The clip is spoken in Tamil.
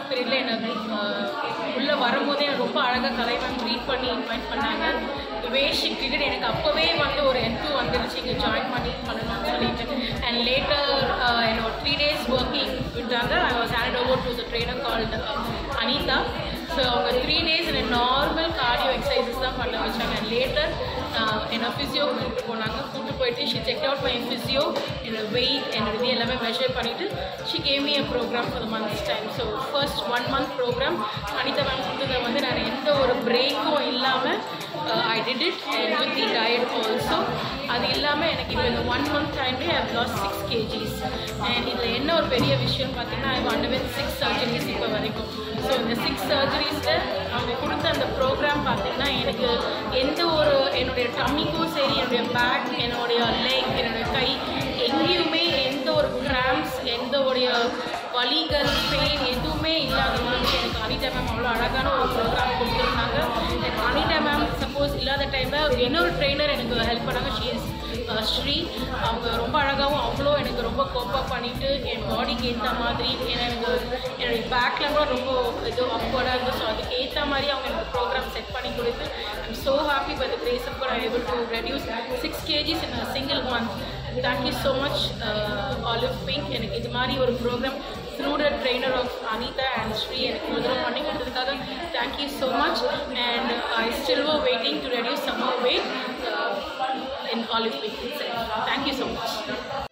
பீரியடில் எனக்கு உள்ளே வரும்போதே எனக்கு ரொம்ப அழகாக கலை மேம் ட்ரீட் பண்ணி இன்வைட் பண்ணாங்க வேஷி கிரிக்கெட் எனக்கு அப்போவே வந்து ஒரு என்டூ வந்துருச்சு இங்கே ஜாயின் பண்ணி பண்ணணும்னு சொல்லிட்டு அண்ட் லேட்டர் என்னோட த்ரீ டேஸ் ஒர்க்கிங் விட்டாங்க I was hand over to the trainer called Anitha so அவங்க த்ரீ டேஸ் என்ன நார்மல் கார்டியோ எக்ஸசைசஸ் தான் பண்ண வச்சாங்க அண்ட் லேட்டர் என்னை ஃபிசியோ கூப்பிட்டு போனாங்க கூப்பிட்டு போயிட்டு she check out my physio என்னோட வெயிட் என்னோட இது எல்லாமே மெஷர் பண்ணிவிட்டு she came me a program for the months time so first one month program Anitha ma'am கொடுத்ததை வந்து நான் எந்த ஒரு பிரேக்கும் இல்லாமல் I did it and with the diet also அது இல்லாமல் எனக்கு இப்போ இந்த ஒன் மந்த் டைம்லேயே I loss six kgs and இதில் என்ன ஒரு பெரிய விஷயம் பார்த்தீங்கன்னா I want with six surgeries இப்போ வரைக்கும் ஸோ இந்த சிக்ஸ் சர்ஜரிஸில் அவங்க கொடுத்த அந்த ப்ரோக்ராம் பார்த்தீங்கன்னா எனக்கு எந்த ஒரு என்னுடைய டம்மிக்கும் சரி என்னுடைய பேக் என்னுடைய லெக் என்னுடைய கை எங்கேயுமே எந்த ஒரு கிராம்ஸ் எந்த உடைய வலிகள் பெயின் எதுவுமே இல்லாத மாதிரி எனக்கு அனிதா மேம் அவ்வளோ அழகான ஒரு ப்ரோக்ராம் கொடுத்துருந்தாங்க எனக்கு அனிதா மேம் சப்போஸ் இல்லாத டைமில் இன்னொரு ட்ரெயினர் எனக்கு ஹெல்ப் பண்ணாங்க ஷி இஸ் ஸ்ரீ அவங்க ரொம்ப அழகாகவும் அவ்வளோ எனக்கு ரொம்ப கோப்பப் பண்ணிவிட்டு என் பாடிக்கு ஏற்ற மாதிரி ஏன்னா எனக்கு என்னுடைய பேக்கில் கூட ரொம்ப இது அப்வர்டாக இருந்தது ஸோ அதுக்கு ஏற்ற மாதிரி அவங்க எனக்கு ப்ரோக்ராம் செட் பண்ணி கொடுத்து I'm so happy by the grace of I able to reduce six kgs in single month thank you so much Olive Pink எனக்கு இது மாதிரி ஒரு program through the trainer of Anitha and Shri எனக்கு முதல்ல பண்ணி கொடுத்ததுக்காக thank you so much and I still waiting to reduce some weight in Olive Pink itself. Thank you so much.